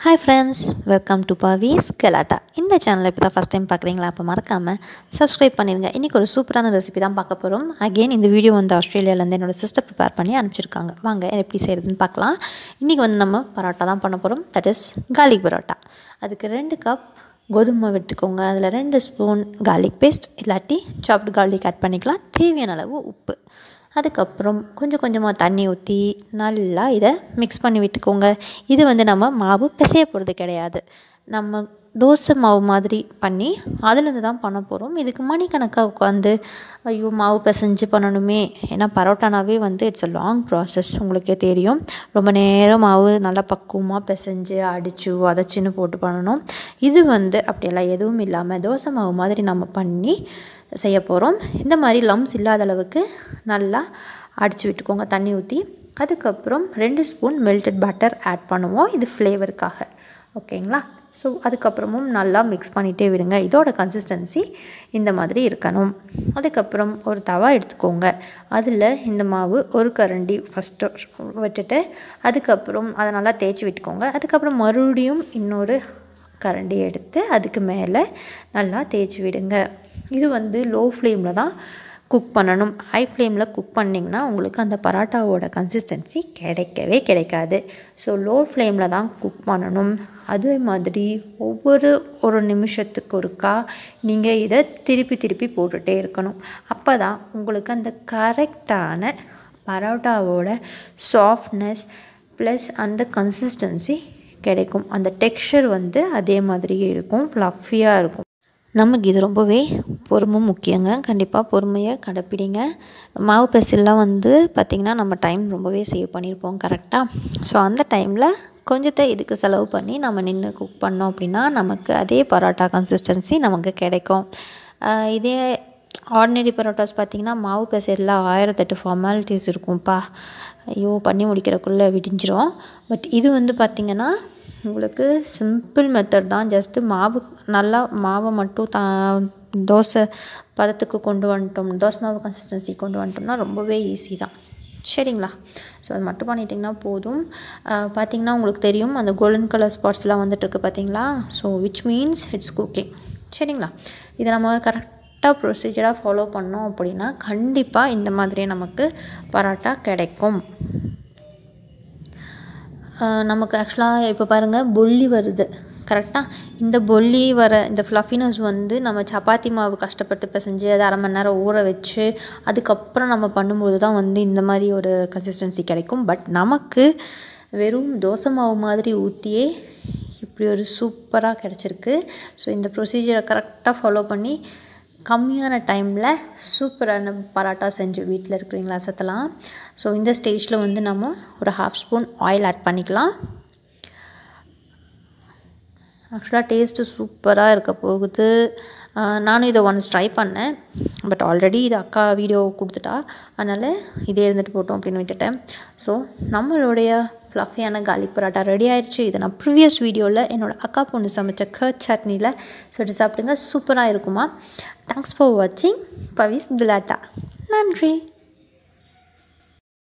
hi friends welcome to Pavi's Galatta இந்த சேனலை இப்போ தான் ஃபஸ்ட் டைம் பார்க்குறீங்களா அப்போ மறக்காமல் சப்ஸ்கிரைப் பண்ணிடுங்க இன்றைக்கி ஒரு சூப்பரான ரெசிபி தான் பார்க்க போகிறோம் அகெயின் இந்த வீடியோ வந்து ஆஸ்திரேலியாவிலேருந்து என்னோடய சிஸ்டர் ப்ரிப்பேர் பண்ணி அனுப்பிச்சிருக்காங்க வாங்க எப்படி செய்கிறதுன்னு பார்க்கலாம் இன்றைக்கி வந்து நம்ம பரோட்டா தான் பண்ண போகிறோம் தட் இஸ் கார்லிக் பரோட்டா அதுக்கு ரெண்டு கப் கோதுமை எடுத்துக்கோங்க அதில் ரெண்டு ஸ்பூன் கார்லிக் பேஸ்ட் இல்லாட்டி சாப்டு கார்லிக் ஆட் பண்ணிக்கலாம் தேவையான அளவு உப்பு அதுக்கப்புறம் கொஞ்சம் கொஞ்சமாக தண்ணி ஊற்றி நல்லா இதை மிக்ஸ் பண்ணி விட்டுக்கோங்க இது வந்து நம்ம மாவு பிசைய போகிறது கிடையாது நம்ம தோசை மாவு மாதிரி பண்ணி அதுலேருந்து தான் பண்ண போகிறோம் இதுக்கு மணிக்கணக்காக உட்காந்து ஐயோ மாவு பிசைஞ்சு பண்ணணுமே ஏன்னா பரோட்டானாவே வந்து இட்ஸ் அ லாங் ப்ராசஸ் உங்களுக்கே தெரியும் ரொம்ப நேரம் மாவு நல்லா பக்குவமாக பிசைஞ்சு அடித்து உதச்சின்னு போட்டு பண்ணணும் இது வந்து அப்படியெல்லாம் எதுவும் இல்லாமல் தோசை மாவு மாதிரி நம்ம பண்ணி செய்ய போகிறோம் இந்த மாதிரி லம்ஸ் இல்லாத அளவுக்கு நல்லா அடித்து விட்டுக்கோங்க தண்ணி ஊற்றி அதுக்கப்புறம் ரெண்டு ஸ்பூன் மெல்டட் பட்டர் ஆட் பண்ணுவோம் இது ஃப்ளேவருக்காக ஓகேங்களா ஸோ அதுக்கப்புறமும் நல்லா மிக்ஸ் பண்ணிகிட்டே விடுங்க இதோட கன்சிஸ்டன்சி இந்த மாதிரி இருக்கணும் அதுக்கப்புறம் ஒரு தவா எடுத்துக்கோங்க அதில் இந்த மாவு ஒரு கரண்டி ஃபஸ்ட்டு விட்டுட்டு அதுக்கப்புறம் அதை நல்லா தேய்ச்சி விட்டுக்கோங்க அதுக்கப்புறம் மறுபடியும் இன்னொரு கரண்டி எடுத்து அதுக்கு மேலே நல்லா தேய்ச்சி விடுங்க இது வந்து லோ ஃப்ளேமில் தான் குக் பண்ணணும் ஹை ஃப்ளேமில் குக் பண்ணிங்கன்னா உங்களுக்கு அந்த பரோட்டாவோட கன்சிஸ்டன்சி கிடைக்கவே கிடைக்காது ஸோ லோ ஃப்ளேமில் தான் குக் பண்ணணும் அதே மாதிரி ஒவ்வொரு ஒரு நிமிஷத்துக்கு ஒருக்கா நீங்கள் இதை திருப்பி திருப்பி போட்டுகிட்டே இருக்கணும் அப்போ தான் உங்களுக்கு அந்த கரெக்டான பரோட்டாவோட சாஃப்ட்னஸ் ப்ளஸ் அந்த கன்சிஸ்டன்சி கிடைக்கும் அந்த டெக்ஸ்சர் வந்து அதே மாதிரியே இருக்கும் ஃப்ளஃபியாக இருக்கும் நமக்கு இது ரொம்பவே பொறுமை முக்கியங்க கண்டிப்பாக பொறுமையை கடைப்பிடிங்க மாவு பெசில்லாம் வந்து பார்த்திங்கன்னா நம்ம டைம் ரொம்பவே சேவ் பண்ணியிருப்போம் கரெக்டாக ஸோ அந்த டைமில் கொஞ்சத்தை இதுக்கு செலவு பண்ணி நம்ம நின்று குக் பண்ணோம் அப்படின்னா நமக்கு அதே பரோட்டா கன்சிஸ்டன்சி நமக்கு கிடைக்கும் இதே ஆர்டினரி பரோட்டாஸ் பார்த்திங்கன்னா மாவு பெசையில் ஆயிரத்தெட்டு ஃபார்மாலிட்டிஸ் இருக்கும்ப்பா ஐயோ பண்ணி முடிக்கிறக்குள்ளே விடிஞ்சிரும் பட் இது வந்து பார்த்திங்கன்னா உங்களுக்கு சிம்பிள் மெத்தட் தான் ஜஸ்ட்டு மாவு நல்லா மாவை மட்டும் த தோசை பதத்துக்கு கொண்டு வந்துட்டோம் தோசை மாவு கன்சிஸ்டன்சி கொண்டு வந்துட்டோம்னா ரொம்பவே ஈஸி தான் சரிங்களா ஸோ அது மட்டும் பண்ணிட்டிங்கன்னா போதும் பார்த்திங்கன்னா உங்களுக்கு தெரியும் அந்த கோல்டன் கலர் ஸ்பாட்ஸ்லாம் வந்துட்டுருக்கு பார்த்தீங்களா so which means it's cooking சரிங்களா இதை நம்ம கரெக்டாக ப்ரொசீஜராக ஃபாலோ பண்ணோம் அப்படின்னா கண்டிப்பாக இந்த மாதிரியே நமக்கு பரோட்டா கிடைக்கும் நமக்கு ஆக்சுவலாக இப்போ பாருங்கள் பொல்லி வருது கரெக்டாக இந்த பொல்லி வர இந்த ஃப்ளஃபினஸ் வந்து நம்ம சப்பாத்தி மாவு கஷ்டப்பட்டு பிசைஞ்சு அதை அரை மணி நேரம் ஊற வச்சு அதுக்கப்புறம் நம்ம பண்ணும்போது தான் வந்து இந்த மாதிரி ஒரு கன்சிஸ்டன்சி கிடைக்கும் பட் நமக்கு வெறும் தோசை மாவு மாதிரி ஊற்றியே இப்படி ஒரு சூப்பராக கிடச்சிருக்கு ஸோ இந்த ப்ரொசீஜரை கரெக்டாக ஃபாலோ பண்ணி கம்மியான டைமில் சூப்பரான பரோட்டா செஞ்சு வீட்டில் இருக்கிறீங்களா சத்தலாம் ஸோ இந்த ஸ்டேஜில் வந்து நம்ம ஒரு ஹாஃப் ஸ்பூன் ஆயில் ஆட் பண்ணிக்கலாம் ஆக்சுவலாக டேஸ்ட்டு சூப்பராக இருக்க போகுது நானும் இதை ஒன்ஸ் ட்ரை பண்ணேன் பட் ஆல்ரெடி இது அக்கா வீடியோ கொடுத்துட்டா அதனால் இதே இருந்துட்டு போட்டோம் அப்படின்னு விட்டுட்டேன் ஸோ நம்மளுடைய ஃப்ளஃபியான கார்லிக் பரோட்டா ரெடி ஆயிடுச்சு இதை நான் ப்ரீவியஸ் வீடியோவில் என்னோடய அக்கா பொண்ணு சமைச்ச கர்ட் சட்னியில் சொல்லி சாப்பிடுங்க சூப்பராக இருக்குமா தேங்க்ஸ் ஃபார் வாட்சிங் பவிஸ் குலாட்டா நன்றி